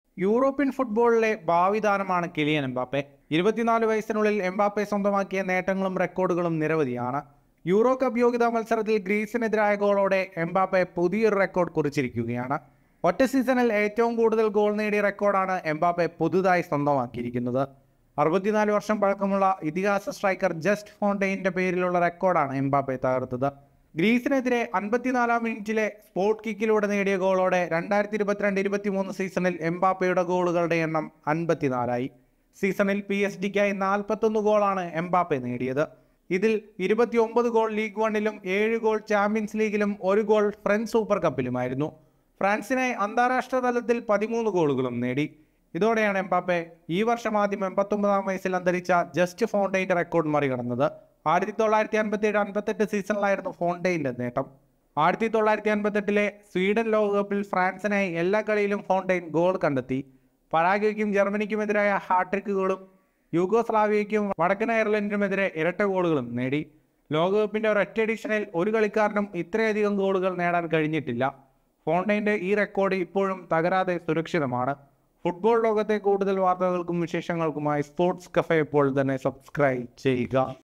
European ഫുട്ബോളിലെ ഭാവി താരമാണ് കിലിയൻ എംബാപ്പെ ഇരുപത്തിനാല് വയസ്സിനുള്ളിൽ എംബാപ്പെ സ്വന്തമാക്കിയ നേട്ടങ്ങളും റെക്കോർഡുകളും നിരവധിയാണ് യൂറോ കപ്പ് യോഗ്യതാ മത്സരത്തിൽ ഗ്രീസിനെതിരായ ഗോളോടെ എംബാപ്പെ പുതിയൊരു റെക്കോർഡ് കുറിച്ചിരിക്കുകയാണ് ഒറ്റ സീസണിൽ ഏറ്റവും കൂടുതൽ ഗോൾ നേടിയ റെക്കോർഡാണ് എംബാപ്പെ പുതുതായി സ്വന്തമാക്കിയിരിക്കുന്നത് അറുപത്തിനാല് വർഷം പഴക്കമുള്ള ഇതിഹാസ സ്ട്രൈക്കർ ജസ്റ്റ് ഫോണ്ടെയിന്റെ പേരിലുള്ള റെക്കോർഡാണ് എംബാപ്പെ തകർത്തത് ഗ്രീസിനെതിരെ അൻപത്തിനാലാം മിനിറ്റിലെ സ്പോട്ട് കിക്കിലൂടെ നേടിയ ഗോളോടെ രണ്ടായിരത്തി ഇരുപത്തിരണ്ട് ഇരുപത്തിമൂന്ന് സീസണിൽ എംബാപ്പയുടെ ഗോളുകളുടെ എണ്ണം അൻപത്തിനാലായി സീസണിൽ പി എസ് ഡിക്കായി നാൽപ്പത്തൊന്ന് ഗോളാണ് എംബാപ്പെ നേടിയത് ഇതിൽ ഇരുപത്തിയൊമ്പത് ഗോൾ ലീഗ് വണ്ണിലും ഏഴ് ഗോൾ ചാമ്പ്യൻസ് ലീഗിലും ഒരു ഗോൾ ഫ്രഞ്ച് സൂപ്പർ കപ്പിലുമായിരുന്നു ഫ്രാൻസിനായി അന്താരാഷ്ട്ര തലത്തിൽ പതിമൂന്ന് ഗോളുകളും നേടി ഇതോടെയാണ് എംബാപ്പെ ഈ വർഷം ആദ്യം എൺപത്തൊമ്പതാം വയസ്സിൽ അന്തരിച്ച ജസ്റ്റ് ഫോണ്ടെയിന്റെ റെക്കോർഡ് മറികടന്നത് ആയിരത്തി തൊള്ളായിരത്തി അൻപത്തി ഏഴ് അൻപത്തെട്ട് സീസണിലായിരുന്നു ഫോണ്ടെയിന്റെ നേട്ടം ആയിരത്തി തൊള്ളായിരത്തി അൻപത്തെട്ടിലെ സ്വീഡൻ ലോകകപ്പിൽ ഫ്രാൻസിനായി എല്ലാ കളിയിലും ഫോണ്ടെയിൻ ഗോൾ കണ്ടെത്തി പരാഗ്വയ്ക്കും ജർമ്മനിക്കുമെതിരായ ഹാട്രിക്കുകളും യൂഗോസ്ലാവിയയ്ക്കും വടക്കൻ അയർലൻഡിനുമെതിരെ ഇരട്ട ഗോളുകളും നേടി ലോകകപ്പിന്റെ ഒരൊറ്റ എഡിഷനിൽ ഒരു കളിക്കാരനും ഇത്രയധികം ഗോളുകൾ നേടാൻ കഴിഞ്ഞിട്ടില്ല ഫോണ്ടെയിന്റെ ഈ റെക്കോർഡ് ഇപ്പോഴും തകരാതെ സുരക്ഷിതമാണ് ഫുട്ബോൾ ലോകത്തെ കൂടുതൽ വാർത്തകൾക്കും വിശേഷങ്ങൾക്കുമായി സ്പോർട്സ് കഫേ ഇപ്പോൾ തന്നെ സബ്സ്ക്രൈബ് ചെയ്യുക